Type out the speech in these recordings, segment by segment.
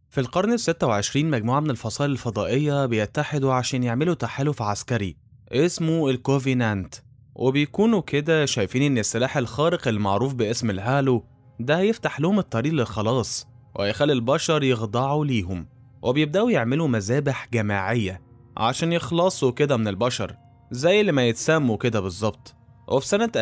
في القرن الستة وعشرين مجموعة من الفصائل الفضائية بيتحدوا عشان يعملوا تحالف عسكري اسمه الكوفينانت وبيكونوا كده شايفين إن السلاح الخارق المعروف باسم الهالو ده هيفتح لهم الطريق للخلاص وهيخلي البشر يخضعوا ليهم وبيبدأوا يعملوا مذابح جماعية عشان يخلصوا كده من البشر زي اللي ما يتسموا كده بالظبط وفي سنة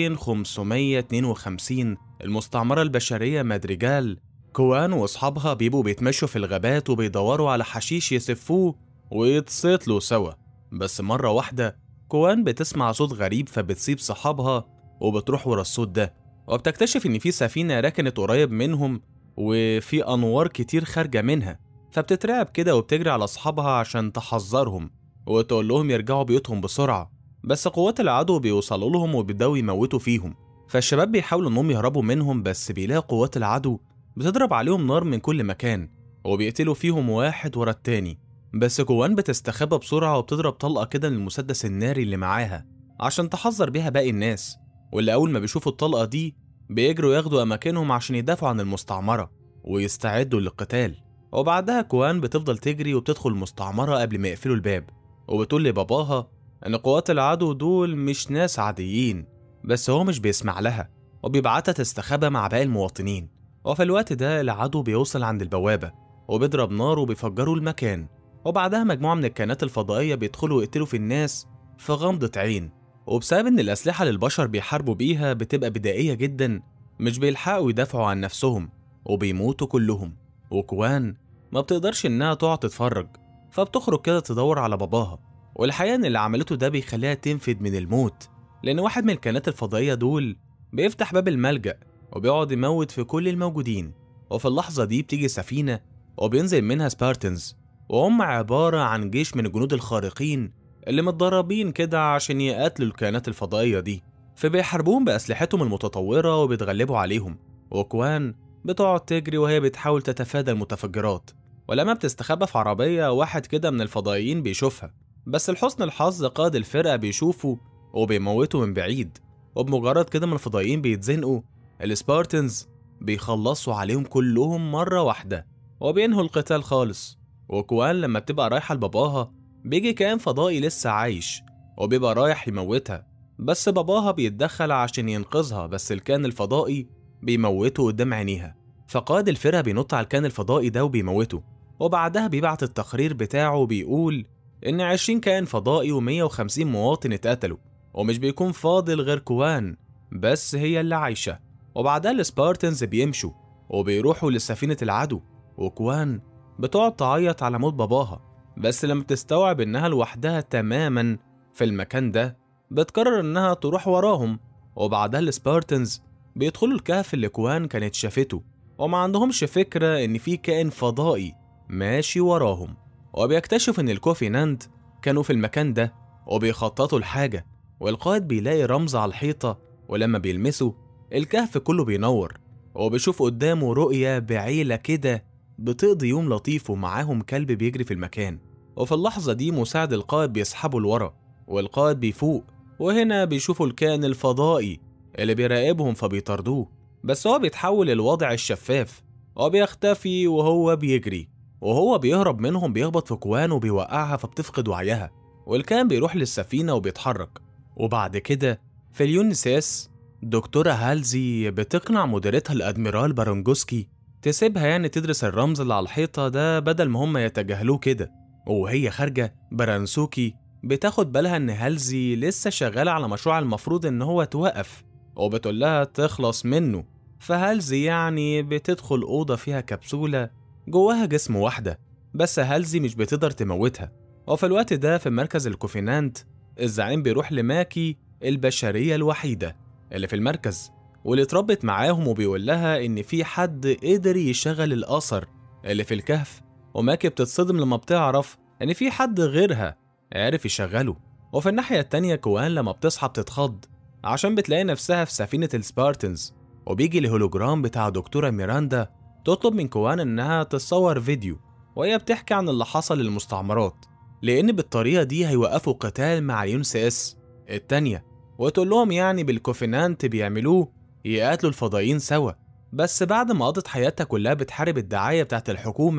2552 المستعمرة البشرية مادريجال كوان وأصحابها بيبقوا بيتمشوا في الغابات وبيدوروا على حشيش يسفوه ويتسطلوا سوا بس مرة واحدة كوان بتسمع صوت غريب فبتسيب صحابها وبتروح ورا الصوت ده وبتكتشف إن في سفينة ركنت قريب منهم وفي أنوار كتير خارجة منها فبتترعب كده وبتجري على أصحابها عشان تحذرهم وتقول لهم يرجعوا بيوتهم بسرعة بس قوات العدو بيوصلوا لهم وبيبدأوا يموتوا فيهم فالشباب بيحاولوا إنهم يهربوا منهم بس بيلاقوا قوات العدو بتضرب عليهم نار من كل مكان وبيقتلوا فيهم واحد ورا التاني بس جوان بتستخبى بسرعة وبتضرب طلقة كده للمسدس الناري اللي معاها عشان تحذر بيها باقي الناس واللي أول ما بيشوفوا الطلقة دي بيجروا ياخدوا أماكنهم عشان يدافعوا عن المستعمرة ويستعدوا للقتال وبعدها كوان بتفضل تجري وبتدخل المستعمرة قبل ما يقفلوا الباب وبتقول لباباها إن قوات العدو دول مش ناس عاديين بس هو مش بيسمع لها وبيبعتها تستخبى مع باقي المواطنين وفي الوقت ده العدو بيوصل عند البوابة وبيضرب نار وبيفجروا المكان وبعدها مجموعة من الكائنات الفضائية بيدخلوا ويقتلوا في الناس في غمضة عين وبسبب إن الأسلحة اللي البشر بيحاربوا بيها بتبقى بدائية جدا مش بيلحقوا يدافعوا عن نفسهم وبيموتوا كلهم وكوان ما بتقدرش إنها تقعد تتفرج فبتخرج كده تدور على باباها والحقيقة إن اللي عملته ده بيخليها تنفد من الموت لأن واحد من الكائنات الفضائية دول بيفتح باب الملجأ وبيقعد يموت في كل الموجودين وفي اللحظة دي بتيجي سفينة وبينزل منها سبارتنز وهم عبارة عن جيش من الجنود الخارقين اللي متدربين كده عشان يقاتلوا الكائنات الفضائية دي فبيحاربوهم بأسلحتهم المتطورة وبيتغلبوا عليهم وكوان بتقعد تجري وهي بتحاول تتفادى المتفجرات ولما بتستخبى في عربية واحد كده من الفضائيين بيشوفها بس لحسن الحظ قائد الفرقة بيشوفه وبيموته من بعيد وبمجرد كده من الفضائيين بيتزنقوا السبارتنز بيخلصوا عليهم كلهم مرة واحدة وبينهوا القتال خالص وكوان لما بتبقى رايحة لباباها بيجي كائن فضائي لسه عايش وبيبقى رايح يموتها بس باباها بيتدخل عشان ينقذها بس الكائن الفضائي بيموته قدام عينيها فقائد الفرقة بينط على الكائن الفضائي ده وبيموته وبعدها بيبعت التقرير بتاعه وبيقول إن 20 كائن فضائي و150 مواطن اتقتلوا ومش بيكون فاضل غير كوان بس هي اللي عايشة وبعدها السبارتنز بيمشوا وبيروحوا لسفينة العدو وكوان بتقعد تعيط على موت باباها بس لما بتستوعب إنها لوحدها تماما في المكان ده بتقرر إنها تروح وراهم وبعدها السبارتنز بيدخلوا الكهف اللي كوان كانت شافته وما عندهمش فكرة إن في كائن فضائي ماشي وراهم وبيكتشف إن الكوفينانت كانوا في المكان ده وبيخططوا الحاجة والقائد بيلاقي رمز على الحيطة ولما بيلمسه الكهف كله بينور وبيشوف قدامه رؤية بعيلة كده بتقضي يوم لطيف ومعاهم كلب بيجري في المكان وفي اللحظة دي مساعد القائد بيسحبه لورا والقائد بيفوق وهنا بيشوفوا الكائن الفضائي اللي بيراقبهم فبيطاردوه بس هو بيتحول للوضع الشفاف وبيختفي وهو بيجري وهو بيهرب منهم بيخبط في كوان وبيوقعها فبتفقد وعيها والكائن بيروح للسفينة وبيتحرك وبعد كده في اليونسيس دكتورة هالزي بتقنع مديرتها الأدميرال بارونجوسكي تسيبها يعني تدرس الرمز اللي على الحيطة ده بدل ما هم يتجاهلوه كده وهي خارجة برانسوكي بتاخد بالها إن هالزي لسه شغالة على مشروع المفروض إن هو توقف وبتقول لها تخلص منه فهالزي يعني بتدخل أوضة فيها كبسولة جواها جسم واحدة بس هالزي مش بتقدر تموتها وفي الوقت ده في مركز الكوفينانت الزعيم بيروح لماكي البشرية الوحيدة اللي في المركز واللي اتربت معاهم وبيقول لها إن في حد قدر يشغل الأثر اللي في الكهف وماكي بتتصدم لما بتعرف إن في حد غيرها عرف يشغله وفي الناحية التانية كوان لما بتصحى بتتخض عشان بتلاقي نفسها في سفينة السبارتنز وبيجي الهولوجرام بتاع دكتورة ميراندا تطلب من كوان إنها تصور فيديو وهي بتحكي عن اللي حصل للمستعمرات لأن بالطريقة دي هيوقفوا قتال مع اليون سي اس التانية وتقول لهم يعني بالكوفينانت بيعملوه يقاتلوا الفضائيين سوا بس بعد ما قضت حياتها كلها بتحارب الدعاية بتاعت الحكومة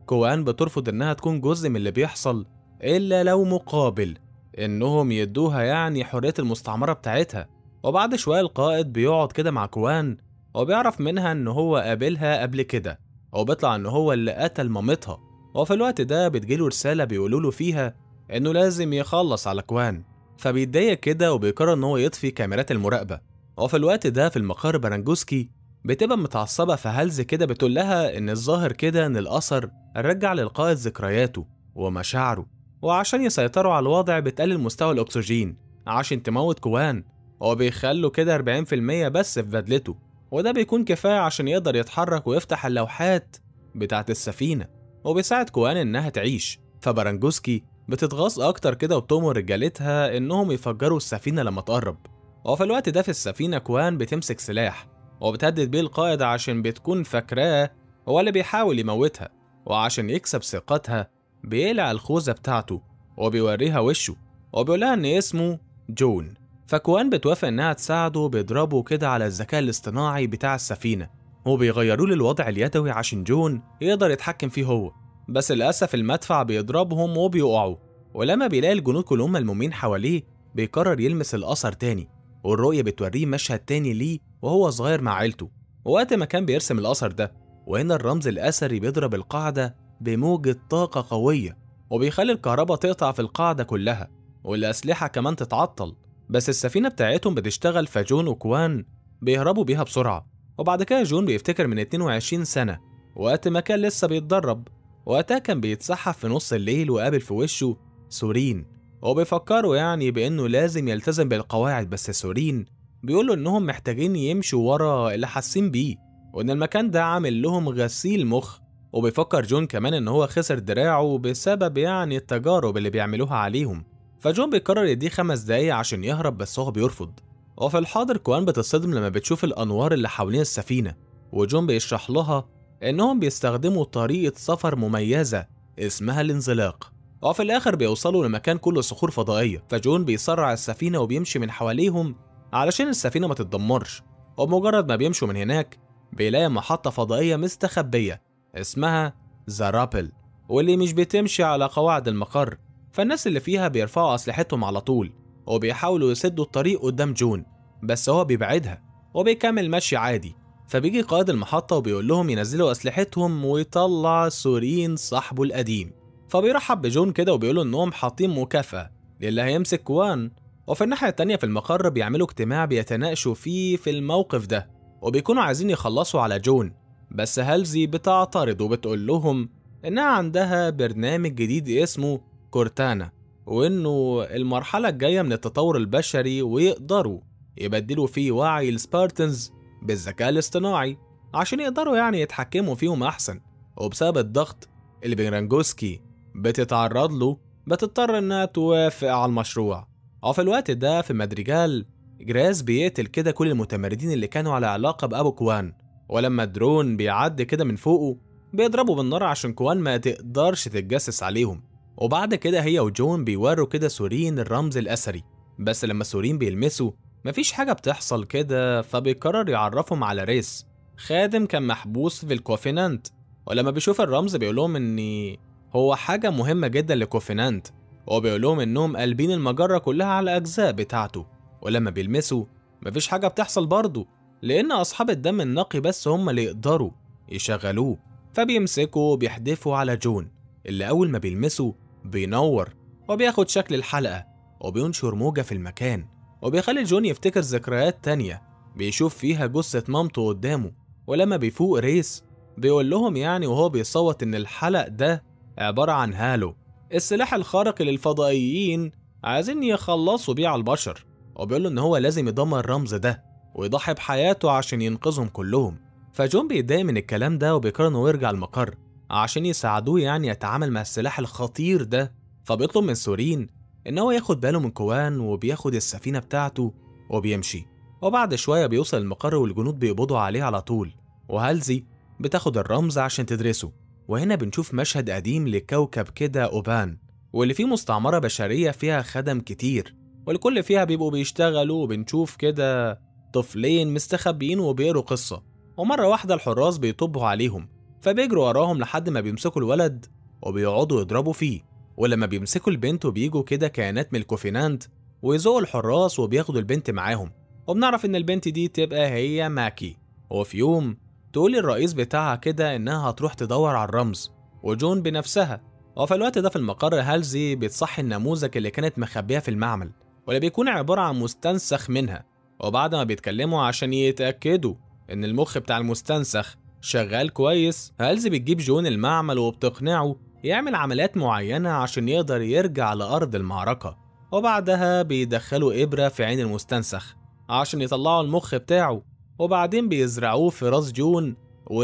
كوان بترفض إنها تكون جزء من اللي بيحصل إلا لو مقابل إنهم يدوها يعني حرية المستعمرة بتاعتها وبعد شوية القائد بيقعد كده مع كوان وبيعرف منها إن هو قابلها قبل كده وبيطلع إن هو اللي قتل مامتها وفي الوقت ده بتجيله رسالة بيقولوا له فيها إنه لازم يخلص على كوان فبيتضايق كده وبيقرر إن هو يطفي كاميرات المراقبة وفي الوقت ده في المقر برانجوسكي بتبقى متعصبة فهلز كده بتقول لها إن الظاهر كده إن الأثر رجع للقائد ذكرياته ومشاعره وعشان يسيطروا على الوضع بتقلل مستوى الأكسجين عشان تموت كوان وبيخلوا كده 40% بس في بدلته وده بيكون كفاية عشان يقدر يتحرك ويفتح اللوحات بتاعت السفينة وبيساعد كوان إنها تعيش فبرانجوسكي بتتغاظ أكتر كده وبتؤمر رجالتها إنهم يفجروا السفينة لما تقرب وفي الوقت ده في السفينة كوان بتمسك سلاح وبتهدد بيه القائد عشان بتكون فاكراه هو اللي بيحاول يموتها وعشان يكسب ثقتها بيقلع الخوذة بتاعته وبيوريها وشه وبيقولها إن اسمه جون فكوان بتوافق إنها تساعده بيضربوا كده على الذكاء الاصطناعي بتاع السفينة وبيغيروا له الوضع اليدوي عشان جون يقدر يتحكم فيه هو بس للأسف المدفع بيضربهم وبيقعوا ولما بيلاقي الجنود كلهم ملمومين حواليه بيقرر يلمس الأثر تاني والرؤية بتوريه مشهد تاني ليه وهو صغير مع عيلته وقت ما كان بيرسم الأثر ده وهنا الرمز الأثري بيضرب القاعدة بموجة طاقة قوية وبيخلي الكهرباء تقطع في القاعدة كلها والأسلحة كمان تتعطل بس السفينة بتاعتهم بتشتغل فجون وكوان بيهربوا بيها بسرعة وبعد كده جون بيفتكر من 22 سنة وقت ما كان لسه بيتدرب وقتها كان بيتسحب في نص الليل وقابل في وشه سورين وبيفكروا يعني بإنه لازم يلتزم بالقواعد بس سورين بيقولوا إنهم محتاجين يمشوا ورا اللي حاسين بيه وإن المكان ده عامل لهم غسيل مخ وبيفكر جون كمان إن هو خسر دراعه بسبب يعني التجارب اللي بيعملوها عليهم فجون بيقرر يديه خمس دقايق عشان يهرب بس هو بيرفض وفي الحاضر كوان بتصدم لما بتشوف الأنوار اللي حوالين السفينة وجون بيشرح لها إنهم بيستخدموا طريقة سفر مميزة اسمها الانزلاق وفي الآخر بيوصلوا لمكان كله صخور فضائية فجون بيسرع السفينة وبيمشي من حواليهم علشان السفينة ما تتدمرش وبمجرد ما بيمشوا من هناك بيلاقي محطة فضائية مستخبية اسمها زارابل واللي مش بتمشي على قواعد المقر فالناس اللي فيها بيرفعوا أسلحتهم على طول وبيحاولوا يسدوا الطريق قدام جون بس هو بيبعدها وبيكمل مشي عادي فبيجي قائد المحطة وبيقول لهم ينزلوا أسلحتهم ويطلع سورين صاحبه القديم فبيرحب بجون كده وبيقولوا إنهم حاطين مكافأة للي هيمسك كوان وفي الناحية التانية في المقر بيعملوا اجتماع بيتناقشوا فيه في الموقف ده وبيكونوا عايزين يخلصوا على جون بس هالزي بتعترض وبتقول لهم إنها عندها برنامج جديد اسمه كورتانا وإنه المرحلة الجاية من التطور البشري ويقدروا يبدلوا فيه وعي السبارتنز بالذكاء الاصطناعي عشان يقدروا يعني يتحكموا فيهم أحسن وبسبب الضغط اللي بيرانجوسكي بتتعرض له بتضطر إنها توافق على المشروع وفي الوقت ده في مدريجال جراس بيقتل كده كل المتمردين اللي كانوا على علاقة بأبو كوان ولما الدرون بيعدي كده من فوقه بيضربوا بالنار عشان كوان ما تقدرش تتجسس عليهم وبعد كده هي وجون بيوروا كده سورين الرمز الأثري بس لما سورين بيلمسوا مفيش حاجة بتحصل كده فبيقرر يعرفهم على ريس خادم كان محبوس في الكوفينانت ولما بيشوف الرمز بيقول لهم ان هو حاجة مهمة جدا لكوفينانت وبيقول لهم انهم قلبين المجرة كلها على الأجزاء بتاعته ولما بيلمسوا مفيش حاجة بتحصل برضه لأن أصحاب الدم النقي بس هم اللي يقدروا يشغلوه فبيمسكوا وبيحدفوا على جون اللي أول ما بيلمسه بينور وبياخد شكل الحلقة وبينشر موجة في المكان وبيخلي جون يفتكر ذكريات تانية بيشوف فيها جثة مامته قدامه ولما بيفوق ريس بيقول لهم يعني وهو بيصوت إن الحلق ده عبارة عن هالو السلاح الخارق للفضائيين عايزين يخلصوا بيه على البشر وبيقول له إن هو لازم يدمر الرمز ده ويضحي بحياته عشان ينقذهم كلهم فجون بيتضايق من الكلام ده وبيقرر إنه يرجع المقر عشان يساعدوه يعني يتعامل مع السلاح الخطير ده فبيطلب من سورين إن هو ياخد باله من كوان وبياخد السفينة بتاعته وبيمشي وبعد شوية بيوصل المقر والجنود بيقبضوا عليه على طول وهالزي بتاخد الرمز عشان تدرسه وهنا بنشوف مشهد قديم لكوكب كده أوبان واللي فيه مستعمرة بشرية فيها خدم كتير والكل فيها بيبقوا بيشتغلوا وبنشوف كده طفلين مستخبيين وبيقروا قصة ومرة واحدة الحراس بيطبوا عليهم فبيجروا وراهم لحد ما بيمسكوا الولد وبيقعدوا يضربوا فيه ولما بيمسكوا البنت وبيجوا كده كائنات من الكوفينانت ويزقوا الحراس وبياخدوا البنت معاهم وبنعرف إن البنت دي تبقى هي ماكي وفي يوم تقول الرئيس بتاعها كده إنها هتروح تدور على الرمز وجون بنفسها وفي الوقت ده في المقر هالزي بتصحي النموذج اللي كانت مخبيها في المعمل واللي بيكون عبارة عن مستنسخ منها وبعد ما بيتكلموا عشان يتأكدوا إن المخ بتاع المستنسخ شغال كويس هالزي بتجيب جون المعمل وبتقنعه يعمل عمليات معينة عشان يقدر يرجع لأرض المعركة وبعدها بيدخلوا إبرة في عين المستنسخ عشان يطلعوا المخ بتاعه وبعدين بيزرعوه في راس جون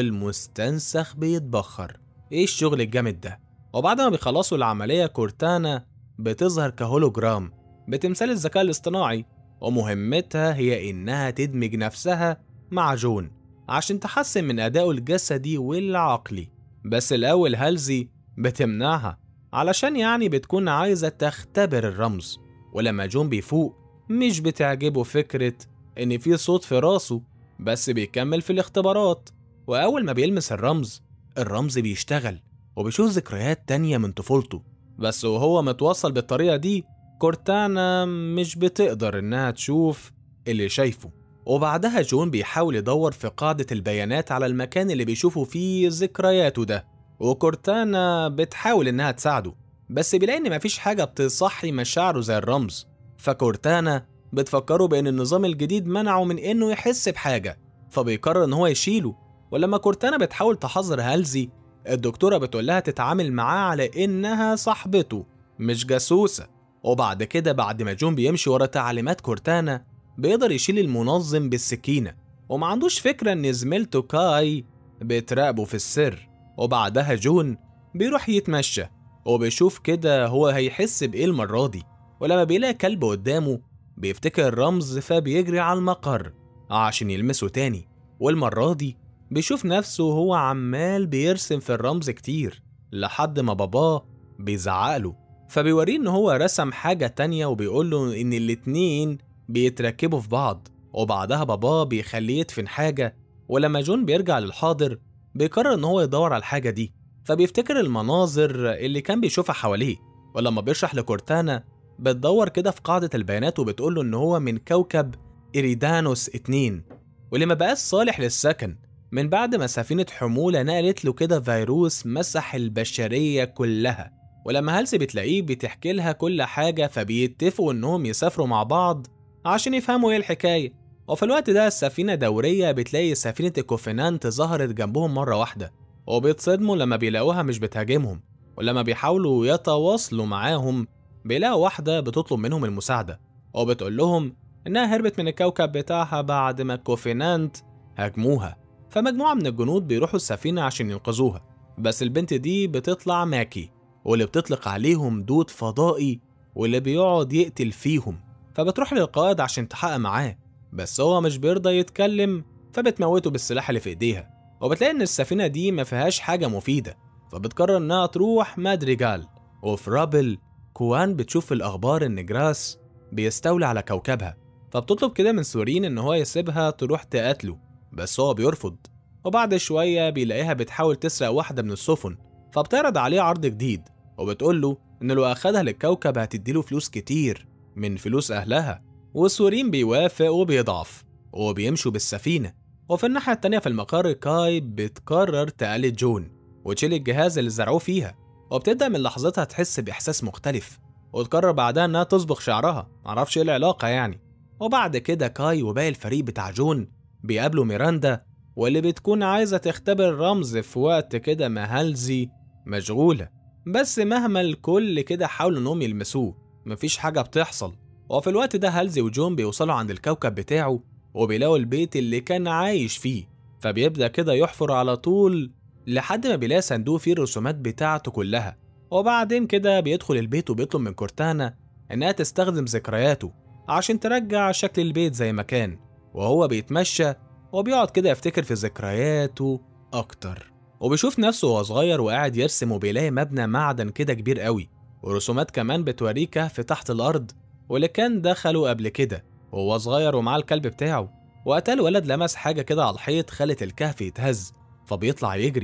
والمستنسخ بيتبخر ايه الشغل الجامد ده وبعد ما بيخلصوا العملية كورتانا بتظهر كهولوجرام بتمثال الذكاء الاصطناعي ومهمتها هي إنها تدمج نفسها مع جون عشان تحسن من أدائه الجسدي والعقلي بس الأول هالزي بتمنعها علشان يعني بتكون عايزة تختبر الرمز ولما جون بيفوق مش بتعجبه فكرة إن في صوت في راسه بس بيكمل في الاختبارات وأول ما بيلمس الرمز الرمز بيشتغل وبيشوف ذكريات تانية من طفولته بس وهو متوصل بالطريقة دي كورتانا مش بتقدر إنها تشوف اللي شايفه وبعدها جون بيحاول يدور في قاعدة البيانات على المكان اللي بيشوفوا فيه ذكرياته ده وكورتانا بتحاول إنها تساعده بس بيلاقي إن مفيش حاجة بتصحي مشاعره زي الرمز فكورتانا بتفكره بإن النظام الجديد منعه من إنه يحس بحاجة فبيقرر إن هو يشيله ولما كورتانا بتحاول تحذر هالزي الدكتورة بتقول لها تتعامل معاه على إنها صاحبته مش جاسوسة وبعد كده بعد ما جون بيمشي ورا تعليمات كورتانا بيقدر يشيل المنظم بالسكينة وما عندوش فكرة إن زميلته كاي بتراقبه في السر وبعدها جون بيروح يتمشى وبيشوف كده هو هيحس بإيه المرة دي ولما بيلاقي كلب قدامه بيفتكر الرمز فبيجري على المقر عشان يلمسه تاني والمرة دي بيشوف نفسه هو عمال بيرسم في الرمز كتير لحد ما باباه بيزعقله فبيوريه ان هو رسم حاجة تانية وبيقوله ان الاتنين بيتركبوا في بعض وبعدها باباه بيخليه يدفن حاجة ولما جون بيرجع للحاضر بيقرر ان هو يدور على الحاجة دي فبيفتكر المناظر اللي كان بيشوفها حواليه ولما بيشرح لكورتانا بتدور كده في قاعدة البيانات وبتقوله ان هو من كوكب إريدانوس 2 واللي ما بقاش صالح للسكن من بعد ما سفينة حمولة نقلت له كده فيروس مسح البشرية كلها ولما هالسي بتلاقيه بتحكي لها كل حاجة فبيتفقوا إنهم يسافروا مع بعض عشان يفهموا إيه الحكاية وفي الوقت ده السفينة دورية بتلاقي سفينة الكوفينانت ظهرت جنبهم مرة واحدة وبيتصدموا لما بيلاقوها مش بتهاجمهم ولما بيحاولوا يتواصلوا معاهم بيلاقوا واحدة بتطلب منهم المساعدة وبتقول لهم إنها هربت من الكوكب بتاعها بعد ما الكوفينانت هاجموها فمجموعة من الجنود بيروحوا السفينة عشان ينقذوها بس البنت دي بتطلع ماكي واللي بتطلق عليهم دود فضائي واللي بيقعد يقتل فيهم فبتروح للقائد عشان تحقق معاه بس هو مش بيرضى يتكلم فبتموته بالسلاح اللي في ايديها وبتلاقي ان السفينة دي ما فيهاش حاجة مفيدة فبتقرر انها تروح مادريجال وفي رابل كوان بتشوف في الاخبار ان جراس بيستولي على كوكبها فبتطلب كده من سورين ان هو يسيبها تروح تقاتله بس هو بيرفض وبعد شوية بيلاقيها بتحاول تسرق واحدة من السفن فبتعرض عليه عرض جديد وبتقول له إن لو أخدها للكوكب هتديله فلوس كتير من فلوس أهلها والسورين بيوافق وبيضعف وبيمشوا بالسفينة وفي الناحية التانية في المقر كاي بتقرر تقلد جون وتشيل الجهاز اللي زرعوه فيها وبتبدأ من لحظتها تحس بإحساس مختلف وتقرر بعدها إنها تصبغ شعرها معرفش إيه العلاقة يعني وبعد كده كاي وباقي الفريق بتاع جون بيقابلوا ميراندا واللي بتكون عايزة تختبر رمز في وقت كده ما هالزي مشغولة بس مهما الكل كده حاولوا انهم يلمسوه مفيش حاجة بتحصل وفي الوقت ده هالزي وجون بيوصلوا عند الكوكب بتاعه وبيلاقوا البيت اللي كان عايش فيه فبيبدأ كده يحفر على طول لحد ما بيلاقي صندوق فيه الرسومات بتاعته كلها وبعدين كده بيدخل البيت وبيطلب من كورتانا إنها تستخدم ذكرياته عشان ترجع شكل البيت زي ما كان وهو بيتمشى وبيقعد كده يفتكر في ذكرياته أكتر وبيشوف نفسه وهو صغير وقاعد يرسم وبيلاقي مبنى معدن كده كبير قوي ورسومات كمان بتوريه كهف تحت الأرض واللي كان دخله قبل كده وهو صغير ومعاه الكلب بتاعه وقتها الولد لمس حاجة كده على الحيط خلت الكهف يتهز فبيطلع يجري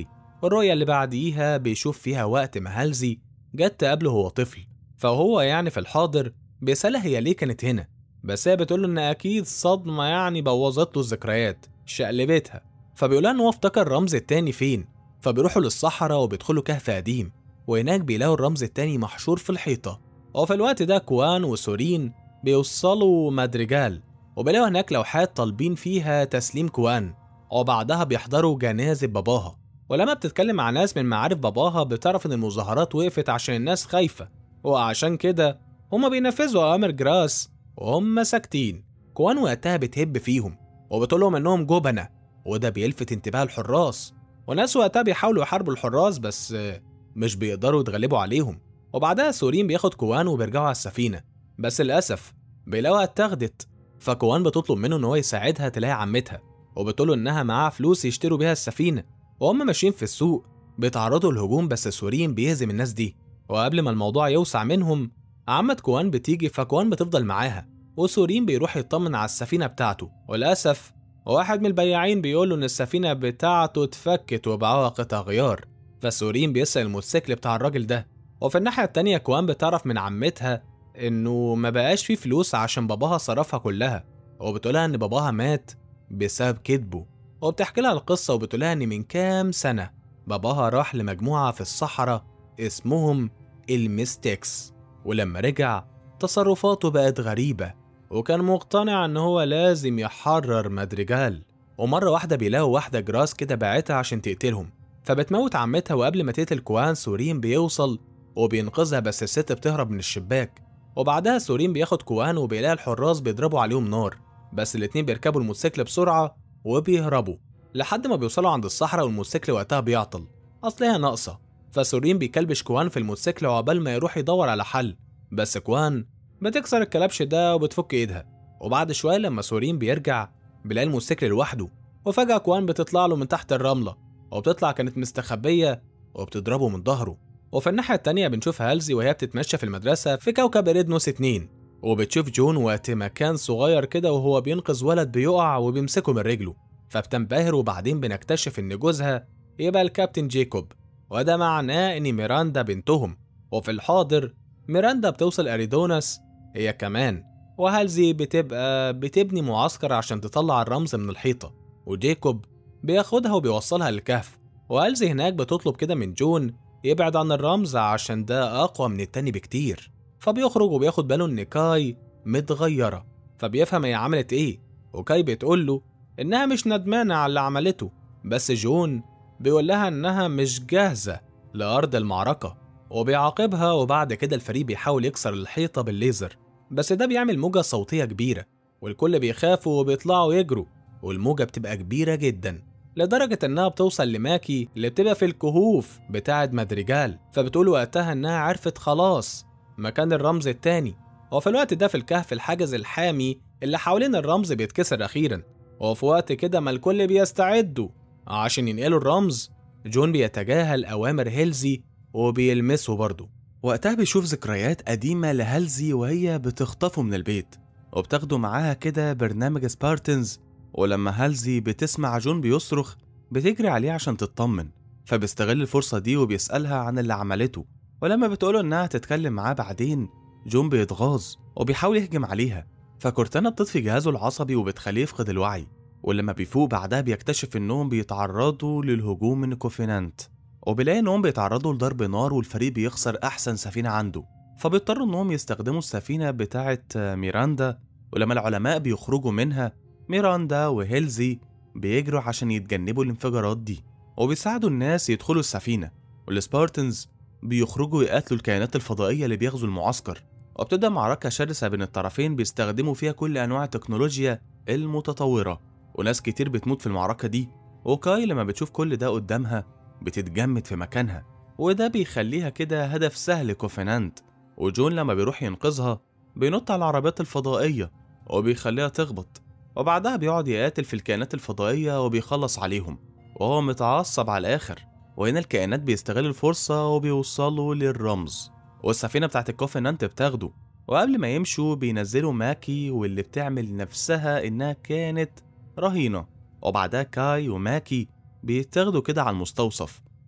والرؤية اللي بعديها بيشوف فيها وقت ما هالزي جت تقابله هو طفل فهو يعني في الحاضر بيسألها هي ليه كانت هنا بس هي بتقوله إن أكيد صدمة يعني بوظت له الذكريات شقلبتها فبيقولها إن هو افتكر الرمز التاني فين فبيروحوا للصحراء وبيدخلوا كهف قديم وهناك بيلاقوا الرمز التاني محشور في الحيطة وفي الوقت ده كوان وسورين بيوصلوا مادريجال وبيلاقوا هناك لوحات طالبين فيها تسليم كوان وبعدها بيحضروا جنازة باباها ولما بتتكلم مع ناس من معارف باباها بتعرف ان المظاهرات وقفت عشان الناس خايفة وعشان كده هما بينفذوا أوامر جراس وهم ساكتين كوان وقتها بتهب فيهم وبتقولهم انهم جبنة وده بيلفت انتباه الحراس وناس وقتها بيحاولوا يحاربوا الحراس بس مش بيقدروا يتغلبوا عليهم وبعدها سورين بياخد كوان وبيرجعوا على السفينة بس للأسف بيلاقوها اتاخدت فكوان بتطلب منه ان هو يساعدها تلاقي عمتها وبتقوله انها معاها فلوس يشتروا بيها السفينة وهم ماشيين في السوق بيتعرضوا للهجوم بس سورين بيهزم الناس دي وقبل ما الموضوع يوسع منهم عمة كوان بتيجي فكوان بتفضل معاها وسورين بيروح يطمن على السفينة بتاعته وللأسف واحد من البياعين بيقول له إن السفينة بتاعته اتفكت وباعوها قطع غيار فسورين بيسأل الموتوسيكل بتاع الراجل ده وفي الناحية التانية كوان بتعرف من عمتها إنه ما بقاش فيه فلوس عشان باباها صرفها كلها وبتقولها إن باباها مات بسبب كذبه وبتحكي لها القصة وبتقولها إن من كام سنة باباها راح لمجموعة في الصحراء اسمهم الميستكس ولما رجع تصرفاته بقت غريبة وكان مقتنع إن هو لازم يحرر مدريجال ومرة واحدة بيلاقوا واحدة جراس كده باعتها عشان تقتلهم فبتموت عمتها وقبل ما تقتل كوان سورين بيوصل وبينقذها بس الست بتهرب من الشباك وبعدها سورين بياخد كوان وبيلاقي الحراس بيضربوا عليهم نار بس الاتنين بيركبوا الموتوسيكل بسرعة وبيهربوا لحد ما بيوصلوا عند الصحراء والموتوسيكل وقتها بيعطل أصل هي ناقصة فسورين بيكلبش كوان في الموتوسيكل وعقبال ما يروح يدور على حل بس كوان بتكسر الكلبش ده وبتفك ايدها وبعد شوية لما سورين بيرجع بيلاقي الموتوسيكل لوحده وفجأة كوان بتطلع له من تحت الرملة وبتطلع كانت مستخبية وبتضربه من ظهره وفي الناحية التانية بنشوف هالزي وهي بتتمشى في المدرسة في كوكب إريدنوس 2 وبتشوف جون وقت ما كان صغير كده وهو بينقذ ولد بيقع وبيمسكه من رجله فبتنبهر وبعدين بنكتشف إن جوزها يبقى الكابتن جيكوب وده معناه إن ميراندا بنتهم وفي الحاضر ميراندا بتوصل أريدوناس هي كمان وهالزي بتبقى بتبني معسكر عشان تطلع الرمز من الحيطة وجيكوب بياخدها وبيوصلها للكهف وهالزي هناك بتطلب كده من جون يبعد عن الرمز عشان ده أقوى من التاني بكتير فبيخرج وبياخد باله إن كاي متغيرة فبيفهم هي عملت إيه وكاي بتقول له إنها مش ندمانة على اللي عملته بس جون بيقول لها إنها مش جاهزة لأرض المعركة وبيعاقبها وبعد كده الفريق بيحاول يكسر الحيطة بالليزر بس ده بيعمل موجة صوتية كبيرة والكل بيخافوا وبيطلعوا يجروا والموجة بتبقى كبيرة جدا لدرجة إنها بتوصل لماكي اللي بتبقى في الكهوف بتاعة مدريجال فبتقول وقتها إنها عرفت خلاص مكان الرمز التاني وفي الوقت ده في الكهف الحاجز الحامي اللي حوالين الرمز بيتكسر أخيرا وفي وقت كده ما الكل بيستعدوا عشان ينقلوا الرمز جون بيتجاهل أوامر هيلزي وبيلمسه برضه وقتها بيشوف ذكريات قديمة لهالزي وهي بتخطفه من البيت وبتاخده معاها كده برنامج سبارتنز ولما هالزي بتسمع جون بيصرخ بتجري عليه عشان تطمن فبيستغل الفرصة دي وبيسألها عن اللي عملته ولما بتقوله إنها تتكلم معاه بعدين جون بيتغاظ وبيحاول يهجم عليها فكورتانا بتطفي جهازه العصبي وبتخليه يفقد الوعي ولما بيفوق بعدها بيكتشف إنهم بيتعرضوا للهجوم من كوفينانت وبيلاقي إنهم بيتعرضوا لضرب نار والفريق بيخسر أحسن سفينة عنده فبيضطروا إنهم يستخدموا السفينة بتاعة ميراندا ولما العلماء بيخرجوا منها ميراندا وهيلزي بيجروا عشان يتجنبوا الانفجارات دي وبيساعدوا الناس يدخلوا السفينة والسبارتنز بيخرجوا يقاتلوا الكائنات الفضائية اللي بيغزوا المعسكر وبتبدأ معركة شرسة بين الطرفين بيستخدموا فيها كل أنواع التكنولوجيا المتطورة وناس كتير بتموت في المعركة دي وكاي لما بتشوف كل ده قدامها بتتجمد في مكانها وده بيخليها كده هدف سهل كوفينانت وجون لما بيروح ينقذها بينط على العربيات الفضائية وبيخليها تخبط وبعدها بيقعد يقاتل في الكائنات الفضائية وبيخلص عليهم وهو متعصب على الآخر وهنا الكائنات بيستغلوا الفرصة وبيوصلوا للرمز والسفينة بتاعت الكوفينانت بتاخده وقبل ما يمشوا بينزلوا ماكي واللي بتعمل نفسها إنها كانت رهينة وبعدها كاي وماكي بيتاخدوا كده على المستوصف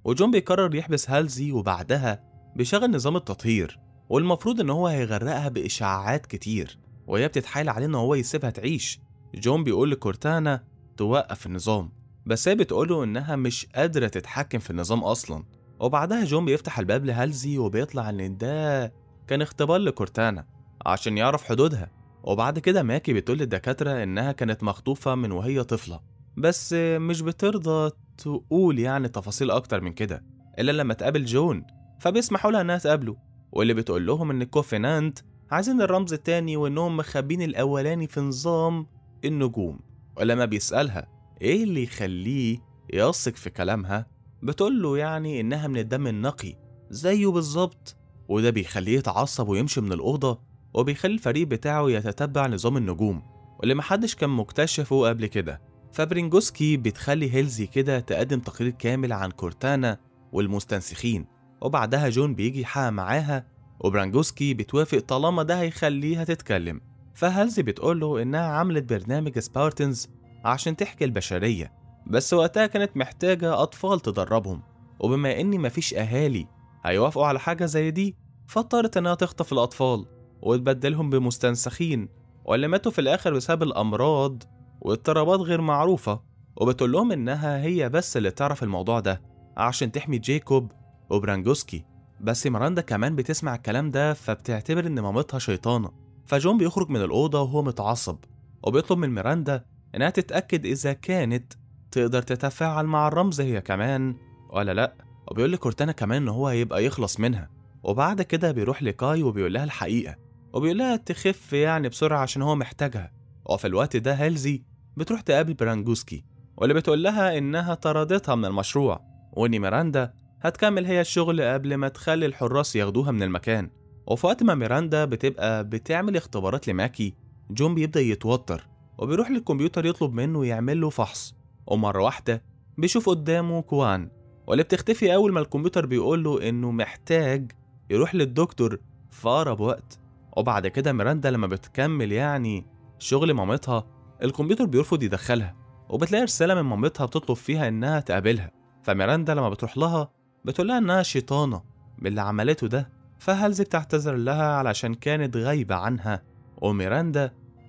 وجون بيقرر يحبس هالزي وبعدها بيشغل نظام التطهير والمفروض ان هو هيغرقها باشعاعات كتير وهي بتتحايل عليه ان هو يسيبها تعيش جون بيقول لكورتانا توقف النظام بس هي بتقوله انها مش قادرة تتحكم في النظام اصلا وبعدها جون بيفتح الباب لهالزي وبيطلع ان ده كان اختبار لكورتانا عشان يعرف حدودها وبعد كده ماكي بتقول للدكاترة إنها كانت مخطوفة من وهي طفلة بس مش بترضى تقول يعني تفاصيل أكتر من كده إلا لما تقابل جون فبيسمحوا لها إنها تقابله واللي بتقول لهم إن الكوفينانت عايزين الرمز التاني وإنهم مخبين الأولاني في نظام النجوم ولما بيسألها إيه اللي يخليه يثق في كلامها بتقول له يعني إنها من الدم النقي زيه بالظبط وده بيخليه يتعصب ويمشي من الأوضة وبيخلي الفريق بتاعه يتتبع نظام النجوم واللي محدش كان مكتشفه قبل كده فبرينجوسكي بتخلي هيلزي كده تقدم تقرير كامل عن كورتانا والمستنسخين وبعدها جون بيجي يحقق معاها وبرانجوسكي بتوافق طالما ده هيخليها تتكلم فهالزي بتقوله إنها عملت برنامج سبارتنز عشان تحكي البشرية بس وقتها كانت محتاجة أطفال تدربهم وبما إن مفيش أهالي هيوافقوا على حاجة زي دي فاضطرت إنها تخطف الأطفال وتبدلهم بمستنسخين واللي ماتوا في الآخر بسبب الأمراض واضطرابات غير معروفة وبتقول لهم إنها هي بس اللي تعرف الموضوع ده عشان تحمي جيكوب وبرانجوسكي بس ميراندا كمان بتسمع الكلام ده فبتعتبر إن مامتها شيطانة فجون بيخرج من الأوضة وهو متعصب وبيطلب من ميراندا إنها تتأكد إذا كانت تقدر تتفاعل مع الرمز هي كمان ولا لأ وبيقول لكورتانا كمان إن هو هيبقى يخلص منها وبعد كده بيروح لكاي وبيقول لها الحقيقة وبيقول لها تخف يعني بسرعة عشان هو محتاجها وفي الوقت ده هيلزي بتروح تقابل برانجوسكي واللي بتقول لها إنها طردتها من المشروع وإن ميراندا هتكمل هي الشغل قبل ما تخلي الحراس ياخدوها من المكان وفي وقت ما ميراندا بتبقى بتعمل اختبارات لماكي جون بيبدأ يتوتر وبيروح للكمبيوتر يطلب منه يعمل له فحص ومرة واحدة بيشوف قدامه كوان واللي بتختفي أول ما الكمبيوتر بيقول له إنه محتاج يروح للدكتور في أقرب وقت وبعد كده ميراندا لما بتكمل يعني شغل مامتها الكمبيوتر بيرفض يدخلها وبتلاقي رسالة من مامتها بتطلب فيها إنها تقابلها فميراندا لما بتروح لها بتقول لها إنها شيطانة باللي عملته ده فهلزي بتعتذر لها علشان كانت غايبة عنها وميراندا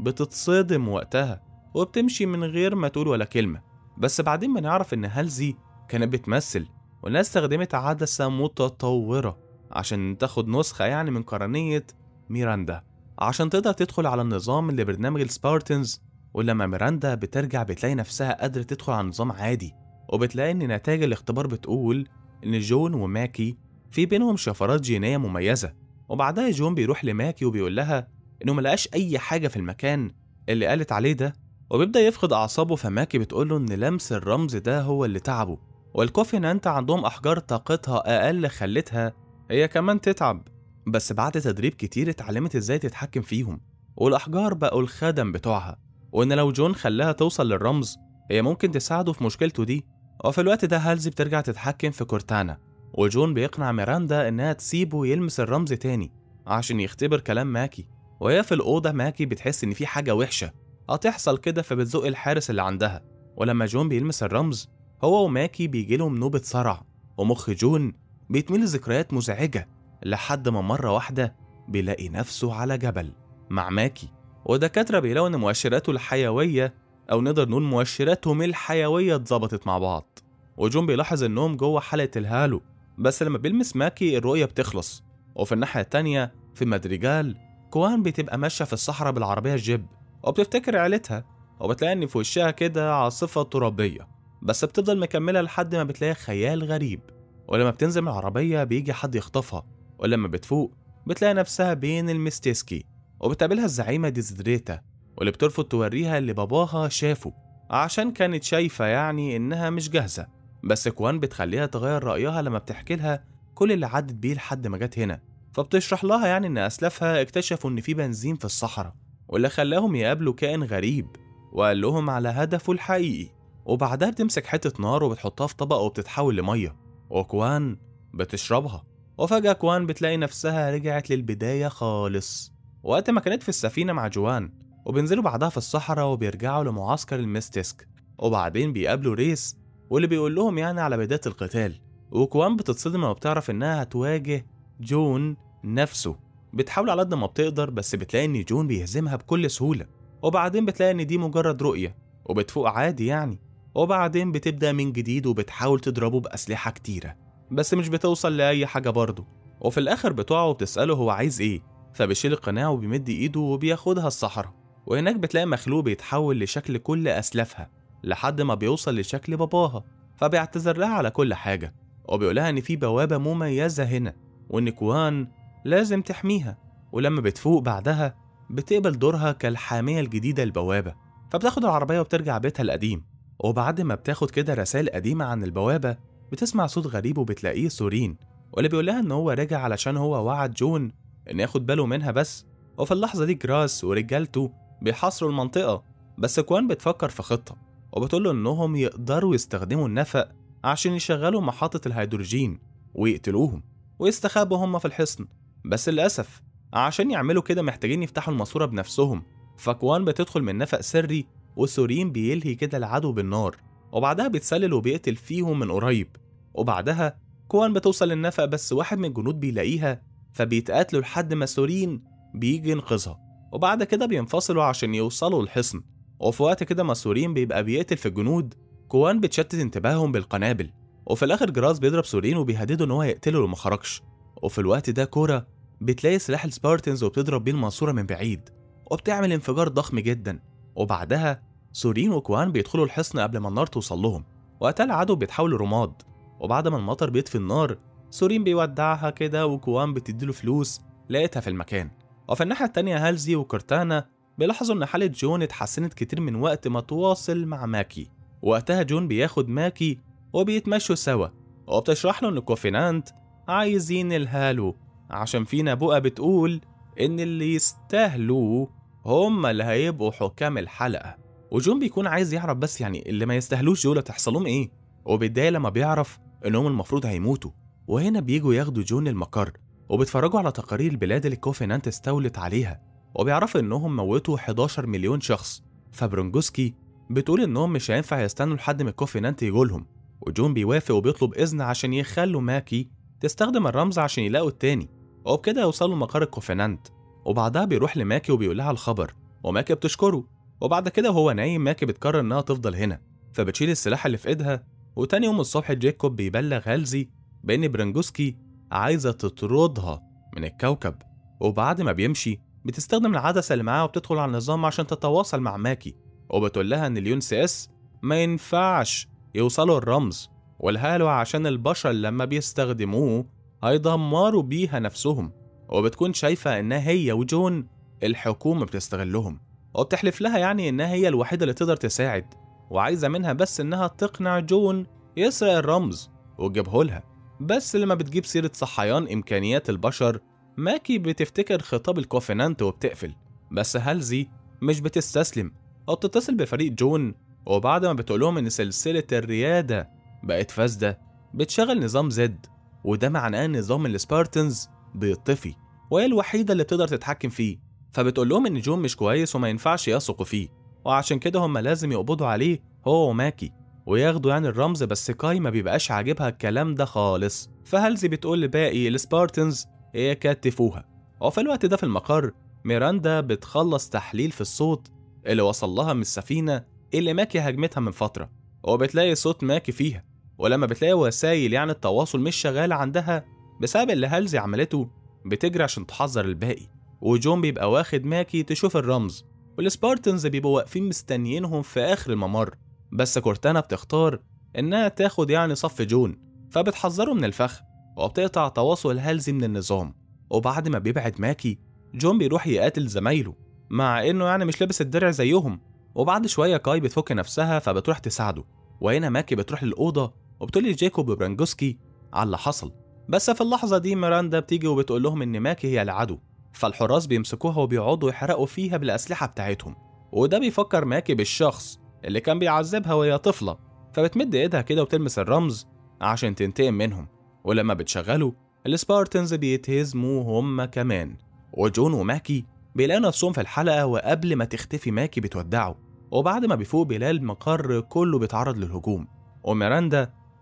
بتتصدم وقتها وبتمشي من غير ما تقول ولا كلمة بس بعدين بنعرف إن هالزي كانت بتمثل وإنها استخدمت عدسة متطورة عشان تاخد نسخة يعني من قرنية ميراندا عشان تقدر تدخل على النظام اللي برنامج السبارتنز ولما ميراندا بترجع بتلاقي نفسها قادرة تدخل على نظام عادي وبتلاقي إن نتائج الاختبار بتقول إن جون وماكي في بينهم شفرات جينية مميزة وبعدها جون بيروح لماكي وبيقول لها إنه ملقاش أي حاجة في المكان اللي قالت عليه ده وبيبدأ يفقد أعصابه فماكي بتقوله إن لمس الرمز ده هو اللي تعبه والكوفينانت عندهم أحجار طاقتها أقل خلتها هي كمان تتعب بس بعد تدريب كتير اتعلمت ازاي تتحكم فيهم والأحجار بقوا الخدم بتوعها وإن لو جون خلاها توصل للرمز هي ممكن تساعده في مشكلته دي وفي الوقت ده هالزي بترجع تتحكم في كورتانا وجون بيقنع ميراندا إنها تسيبه يلمس الرمز تاني عشان يختبر كلام ماكي وهي في الأوضة ماكي بتحس إن في حاجة وحشة هتحصل كده فبتزق الحارس اللي عندها ولما جون بيلمس الرمز هو وماكي بيجيلهم نوبة صرع ومخ جون بيتميل لذكريات مزعجة لحد ما مرة واحدة بيلاقي نفسه على جبل مع ماكي ودكاترة بيلاقوا إن مؤشراته الحيوية أو نقدر نقول مؤشراتهم الحيوية اتظبطت مع بعض وجون بيلاحظ إنهم جوه حلقة الهالو بس لما بيلمس ماكي الرؤية بتخلص وفي الناحية التانية في مدريجال كوان بتبقى ماشية في الصحراء بالعربية الجيب وبتفتكر عيلتها وبتلاقي إن في وشها كده عاصفة ترابية بس بتفضل مكملة لحد ما بتلاقي خيال غريب ولما بتنزل من العربية بيجي حد يخطفها ولما بتفوق بتلاقي نفسها بين المستيسكي وبتقابلها الزعيمة ديزدريتا واللي بترفض توريها اللي باباها شافه عشان كانت شايفة يعني إنها مش جاهزة بس كوان بتخليها تغير رأيها لما بتحكي لها كل اللي عدت بيه لحد ما جت هنا فبتشرح لها يعني إن أسلافها اكتشفوا إن في بنزين في الصحراء واللي خلاهم يقابلوا كائن غريب وقال لهم على هدفه الحقيقي وبعدها بتمسك حتة نار وبتحطها في طبق وبتتحول لمية وكوان بتشربها وفجأة كوان بتلاقي نفسها رجعت للبداية خالص وقت ما كانت في السفينة مع جوان وبينزلوا بعدها في الصحراء وبيرجعوا لمعسكر الميستيسك وبعدين بيقابلوا ريس واللي بيقول لهم يعني على بداية القتال وكوان بتتصدم لما بتعرف إنها هتواجه جون نفسه بتحاول على قد ما بتقدر بس بتلاقي إن جون بيهزمها بكل سهولة وبعدين بتلاقي إن دي مجرد رؤية وبتفوق عادي يعني وبعدين بتبدأ من جديد وبتحاول تضربه بأسلحة كتيرة بس مش بتوصل لأي حاجة برضه وفي الآخر بتقع وبتسأله هو عايز إيه فبيشيل القناع وبيمد إيده وبياخدها الصحراء وهناك بتلاقي مخلوق بيتحول لشكل كل أسلافها لحد ما بيوصل لشكل باباها فبيعتذر لها على كل حاجة وبيقولها إن في بوابة مميزة هنا وإن كوان لازم تحميها ولما بتفوق بعدها بتقبل دورها كالحامية الجديدة للبوابة فبتاخد العربية وبترجع بيتها القديم وبعد ما بتاخد كده رسائل قديمة عن البوابة بتسمع صوت غريب وبتلاقيه سورين واللي بيقولها إن هو راجع علشان هو وعد جون إن ياخد باله منها بس وفي اللحظة دي جراس ورجالته بيحاصروا المنطقة بس كوان بتفكر في خطة وبتقول له إنهم يقدروا يستخدموا النفق عشان يشغلوا محطة الهيدروجين ويقتلوهم ويستخبوا هم في الحصن بس للأسف عشان يعملوا كده محتاجين يفتحوا الماسورة بنفسهم فكوان بتدخل من نفق سري وسورين بيلهي كده العدو بالنار وبعدها بيتسلل وبيقتل فيهم من قريب وبعدها كوان بتوصل للنفق بس واحد من الجنود بيلاقيها فبيتقاتلوا لحد ما سورين بيجي ينقذها وبعد كده بينفصلوا عشان يوصلوا الحصن وفي وقت كده ما سورين بيبقى بيقتل في الجنود كوان بتشتت انتباههم بالقنابل وفي الاخر جراس بيضرب سورين وبيهدده ان هو يقتله لو ما خرجش وفي الوقت ده كورا بتلاقي سلاح السبارتنز وبتضرب بيه الماسوره من بعيد وبتعمل انفجار ضخم جدا وبعدها سورين وكوان بيدخلوا الحصن قبل ما النار توصل لهم وقتها العدو بيتحول رماد وبعد ما المطر بيطفي النار سورين بيودعها كده وكوان بتديله فلوس لقيتها في المكان وفي الناحية التانية هالزي وكورتانا بيلاحظوا إن حالة جون اتحسنت كتير من وقت ما تواصل مع ماكي وقتها جون بياخد ماكي وبيتمشوا سوا وبتشرح له إن كوفينانت عايزين الهالو عشان في نبوءة بتقول إن اللي يستاهلوا هم اللي هيبقوا حكام الحلقة وجون بيكون عايز يعرف بس يعني اللي ما يستاهلوش دول تحصل لهم إيه وبيتضايق لما بيعرف إنهم المفروض هيموتوا وهنا بيجوا ياخدوا جون المقر وبيتفرجوا على تقارير البلاد اللي كوفينانت استولت عليها وبيعرفوا إنهم موتوا 11 مليون شخص فبرونجوسكي بتقول إنهم مش هينفع يستنوا لحد ما كوفينانت يجولهم وجون بيوافق وبيطلب إذن عشان يخلوا ماكي تستخدم الرمز عشان يلاقوا التاني وبكده يوصلوا مقر الكوفينانت وبعدها بيروح لماكي وبيقول لها الخبر وماكي بتشكره وبعد كده وهو نايم ماكي بتقرر انها تفضل هنا فبتشيل السلاح اللي في ايدها وتاني يوم الصبح جيكوب بيبلغ هالزي بان برنجوسكي عايزه تطردها من الكوكب وبعد ما بيمشي بتستخدم العدسه اللي معاها وبتدخل على النظام عشان تتواصل مع ماكي وبتقول لها ان اليون سي اس ما ينفعش يوصلوا الرمز والهالو عشان البشر لما بيستخدموه هيدمروا بيها نفسهم وبتكون شايفة إنها هي وجون الحكومة بتستغلهم وبتحلف لها يعني إنها هي الوحيدة اللي تقدر تساعد وعايزة منها بس إنها تقنع جون يسرق الرمز وتجيبه لها بس لما بتجيب سيرة صحيان إمكانيات البشر ماكي بتفتكر خطاب الكوفينانت وبتقفل بس هالزي مش بتستسلم أو بتتصل بفريق جون وبعد ما بتقولهم إن سلسلة الريادة بقت فاسدة بتشغل نظام زد وده معناه ان نظام السبارتنز بيطفي وهي الوحيدة اللي بتقدر تتحكم فيه فبتقول لهم ان جون مش كويس وما ينفعش يثقوا فيه وعشان كده هم لازم يقبضوا عليه هو وماكي وياخدوا يعني الرمز بس كاي ما بيبقاش عاجبها الكلام ده خالص فهالزي بتقول لباقي السبارتنز يكتفوها وفي الوقت ده في المقر ميراندا بتخلص تحليل في الصوت اللي وصل لها من السفينة اللي ماكي هجمتها من فترة وبتلاقي صوت ماكي فيها ولما بتلاقي وسائل يعني التواصل مش شغالة عندها بسبب اللي هالزي عملته بتجري عشان تحذر الباقي وجون بيبقى واخد ماكي تشوف الرمز والسبارتنز بيبقوا واقفين مستنيينهم في آخر الممر بس كورتانا بتختار إنها تاخد يعني صف جون فبتحذره من الفخ وبتقطع تواصل هالزي من النظام وبعد ما بيبعد ماكي جون بيروح يقاتل زمايله مع إنه يعني مش لابس الدرع زيهم وبعد شوية كاي بتفك نفسها فبتروح تساعده وهنا ماكي بتروح للأوضة وبتقول لجيكوب وبرانجوسكي على اللي حصل بس في اللحظة دي ميراندا بتيجي وبتقول لهم إن ماكي هي العدو فالحراس بيمسكوها وبيقعدوا يحرقوا فيها بالأسلحة بتاعتهم وده بيفكر ماكي بالشخص اللي كان بيعذبها وهي طفلة فبتمد ايدها كده وتلمس الرمز عشان تنتقم منهم ولما بتشغله السبارتنز بيتهزموا هم كمان وجون وماكي بيلاقوا نفسهم في الحلقة وقبل ما تختفي ماكي بتودعوا وبعد ما بيفوق بيلاقي المقر كله بيتعرض للهجوم وميراندا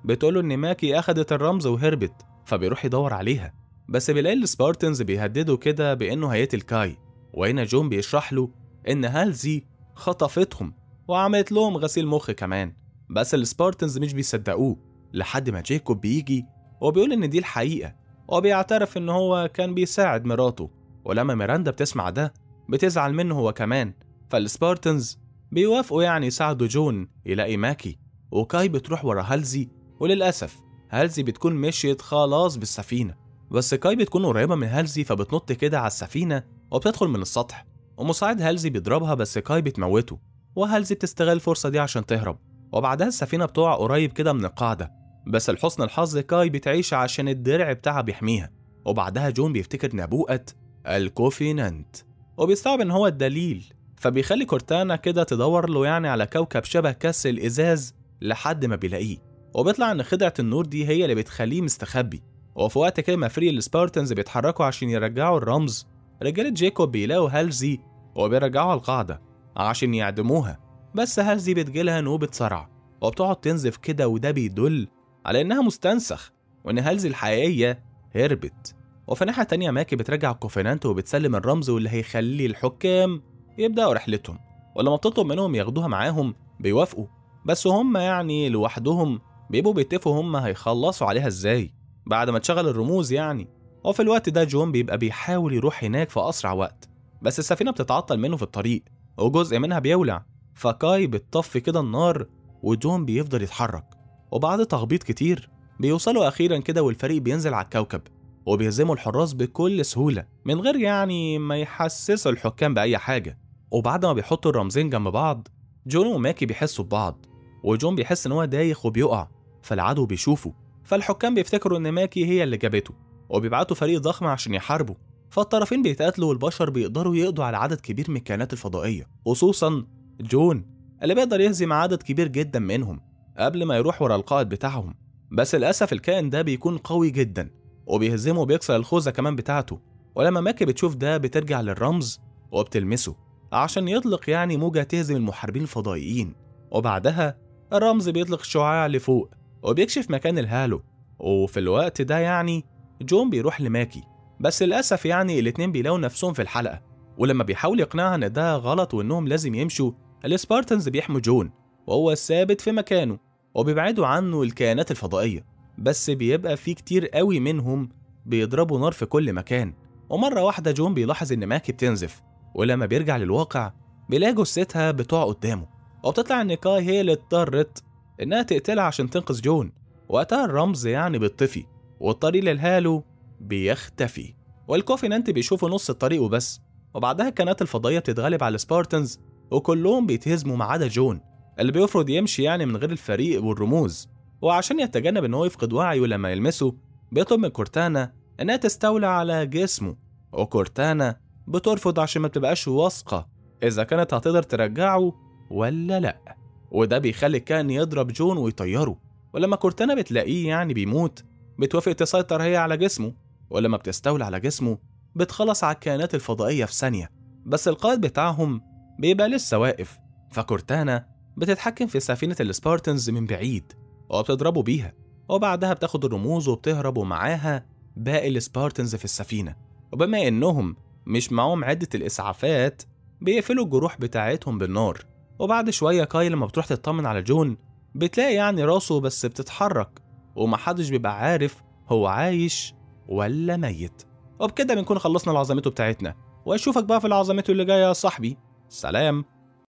بتقوله إن ماكي أخدت الرمز وهربت فبيروح يدور عليها بس بيلاقي السبارتنز بيهددوا كده بإنه هيقتل كاي وهنا جون بيشرح له إن هالزي خطفتهم وعملت لهم غسيل مخ كمان بس السبارتنز مش بيصدقوه لحد ما جيكوب بيجي وبيقول إن دي الحقيقة وبيعترف إن هو كان بيساعد مراته ولما ميراندا بتسمع ده بتزعل منه هو كمان فالسبارتنز بيوافقوا يعني يساعدوا جون يلاقي ماكي وكاي بتروح ورا هالزي وللأسف هالزي بتكون مشيت خلاص بالسفينة بس كاي بتكون قريبة من هالزي فبتنط كده على السفينة وبتدخل من السطح ومساعد هالزي بيضربها بس كاي بتموته وهالزي بتستغل الفرصة دي عشان تهرب وبعدها السفينة بتقع قريب كده من القاعدة بس لحسن الحظ كاي بتعيش عشان الدرع بتاعها بيحميها وبعدها جون بيفتكر نبوءة الكوفينانت وبيستوعب ان هو الدليل فبيخلي كورتانا كده تدور له يعني على كوكب شبه كاس الازاز لحد ما بيلاقيه وبيطلع ان خدعة النور دي هي اللي بتخليه مستخبي وفي وقت كده ما فري السبارتنز بيتحركوا عشان يرجعوا الرمز رجالة جيكوب بيلاقوا هالزي وبيرجعوها القاعدة عشان يعدموها بس هالزي بتجيلها نوبة صرع وبتقعد تنزف كده وده بيدل على إنها مستنسخ وإن هالزي الحقيقية هربت وفي ناحية تانية ماكي بترجع الكوفينانت وبتسلم الرمز واللي هيخلي الحكام يبدأوا رحلتهم ولما بتطلب منهم ياخدوها معاهم بيوافقوا بس هم يعني لوحدهم بيبقوا بيتفقوا هم هيخلصوا عليها ازاي بعد ما تشغل الرموز يعني وفي الوقت ده جون بيبقى بيحاول يروح هناك في أسرع وقت بس السفينة بتتعطل منه في الطريق وجزء منها بيولع فكاي بتطفي كده النار وجون بيفضل يتحرك وبعد تخبيط كتير بيوصلوا أخيرا كده والفريق بينزل على الكوكب وبيهزموا الحراس بكل سهولة من غير يعني ما يحسسوا الحكام بأي حاجة وبعد ما بيحطوا الرمزين جنب بعض جون وماكي بيحسوا ببعض وجون بيحس إن هو دايخ وبيقع فالعدو بيشوفه فالحكام بيفتكروا إن ماكي هي اللي جابته وبيبعتوا فريق ضخم عشان يحاربوا فالطرفين بيتقاتلوا والبشر بيقدروا يقضوا على عدد كبير من الكائنات الفضائية خصوصا جون اللي بيقدر يهزم عدد كبير جدا منهم قبل ما يروح ورا القائد بتاعهم بس للأسف الكائن ده بيكون قوي جدا وبيهزمه وبيكسر الخوذة كمان بتاعته ولما ماكي بتشوف ده بترجع للرمز وبتلمسه عشان يطلق يعني موجة تهزم المحاربين الفضائيين وبعدها الرمز بيطلق شعاع لفوق وبيكشف مكان الهالو وفي الوقت ده يعني جون بيروح لماكي بس للأسف يعني الاتنين بيلاقوا نفسهم في الحلقة ولما بيحاول يقنعها إن ده غلط وإنهم لازم يمشوا السبارتنز بيحموا جون وهو ثابت في مكانه وبيبعدوا عنه الكائنات الفضائية بس بيبقى في كتير قوي منهم بيضربوا نار في كل مكان ومرة واحدة جون بيلاحظ إن ماكي بتنزف ولما بيرجع للواقع بيلاقي جثتها بتقع قدامه وبتطلع إن كاي هي اللي اضطرت إنها تقتلها عشان تنقذ جون وقتها الرمز يعني بيطفي والطريق للهالو بيختفي والكوفينانت بيشوفوا نص الطريق وبس وبعدها الكائنات الفضائية بتتغلب على السبارتنز وكلهم بيتهزموا ما عدا جون اللي بيفرض يمشي يعني من غير الفريق والرموز وعشان يتجنب ان هو يفقد وعيه لما يلمسه بيطلب من كورتانا انها تستولى على جسمه وكورتانا بترفض عشان ما بتبقاش واثقة إذا كانت هتقدر ترجعه ولا لأ وده بيخلي كان يضرب جون ويطيره ولما كورتانا بتلاقيه يعني بيموت بتوافق تسيطر هي على جسمه ولما بتستولى على جسمه بتخلص على الكائنات الفضائية في ثانية بس القائد بتاعهم بيبقى لسه واقف فكورتانا بتتحكم في سفينة السبارتنز من بعيد وبتضربه بيها وبعدها بتاخد الرموز وبتهرب ومعاها باقي السبارتنز في السفينة وبما إنهم مش معاهم عدة الإسعافات بيقفلوا الجروح بتاعتهم بالنار وبعد شوية كاي لما بتروح تطمن على جون بتلاقي يعني راسه بس بتتحرك ومحدش بيبقى عارف هو عايش ولا ميت وبكده بنكون خلصنا العظمته بتاعتنا واشوفك بقى في العظمته اللي جايه يا صاحبي سلام